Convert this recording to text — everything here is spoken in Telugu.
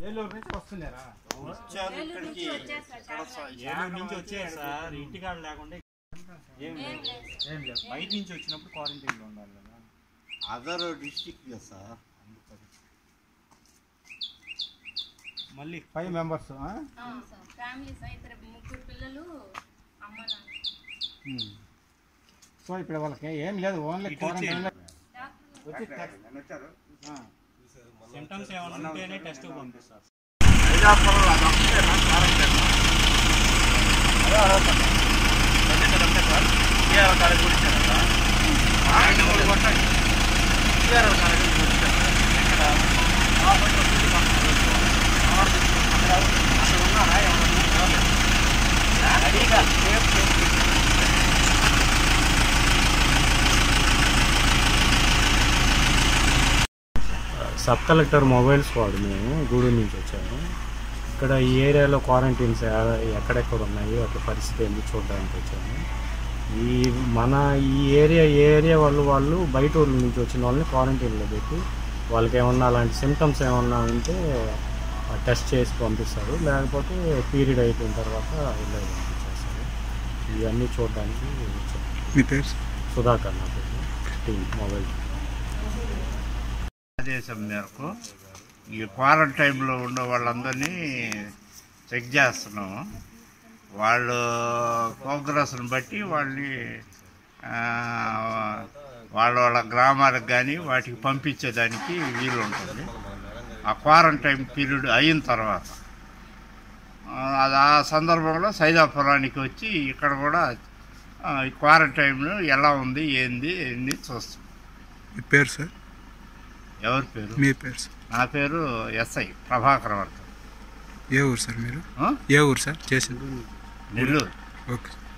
ఏలూరు నుంచి వస్తున్నారా వచ్చారు ఏలూరు ఇక్కడికి నుంచి వచ్చేసారు చాలా ఏలూరు నుంచి వచ్చేది సార్ ఇంటికాడ లేకుండా ఏం ఏం లేదు లేదు. ఏం లేదు బయట నుంచి వచ్చినప్పుడు క్వారంటైన్లో ఉండాలి కదా అదర్ డిస్టిక్ కదా సార్ మళ్ళీ ఫైవ్ మెంబర్స్ ఆ, ఫ్యామిలీస్ ఇద్దరు ముగ్గురు పిల్లలు అమ్మ నాన్న సో ఇప్పుడు వాళ్ళకి ఏం లేదు ఓన్లీ ఇటు వచ్చి క్వారంటైన్ డాక్టర్ వచ్చి టెస్ట్ ఆ. సిమ్టమ్స్ ఏమైనా ఉంటేనే టెస్ట్ పంపిస్తారు సబ్ కలెక్టర్ మొబైల్ స్క్వాడ్ మేము గూడూరు నుంచి వచ్చాము ఇక్కడ ఈ ఏరియాలో క్వారంటైన్స్ ఎక్కడెక్కడ ఉన్నాయి అక్కడ పరిస్థితి ఏంది చూడడానికి వచ్చాము ఈ మన ఈ ఏరియా ఏ ఏరియా వాళ్ళు వాళ్ళు బయట ఊర్ల నుంచి వచ్చిన వాళ్ళని క్వారంటైన్లో పెట్టి వాళ్ళకి ఏమన్నా అలాంటి సిమ్టమ్స్ ఏమన్నా ఉంటే టెస్ట్ చేసి పంపిస్తారు లేకపోతే పీరియడ్ అయిపోయిన తర్వాత ఇళ్ళకి పంపించేస్తారు ఇవన్నీ చూడడానికి వచ్చాము మీ పేరు సుధాకర్ నా పేరు టీమ్ మొబైల్ ఆదేశం మేరకు ఈ క్వారంటైన్లో ఉన్న వాళ్ళందరినీ చెక్ చేస్తున్నాము వాళ్ళు ప్రోగ్రెస్ని బట్టి వాళ్ళని ఆ, వాళ్ళ వాళ్ళ గ్రామాలకు కానీ వాటికి పంపించేదానికి వీలు ఉంటుంది ఆ క్వారంటైన్ పీరియడ్ అయిన తర్వాత ఆ, అది ఆ సందర్భంలో సైదాపురానికి వచ్చి ఇక్కడ కూడా ఆ, ఈ క్వారంటైన్ ఎలా ఉంది ఏంది ఏంది చూస్తాం మీ పేరు సార్ ఎవరి పేరు మీ పేరు సార్ నా పేరు ఎస్ఐ ప్రభాకర్ వర్ధన్ ఏ ఊరు సార్ మీరు ఆ? ఏ ఊరు సార్ చేసింది నెల్లూరు ఓకే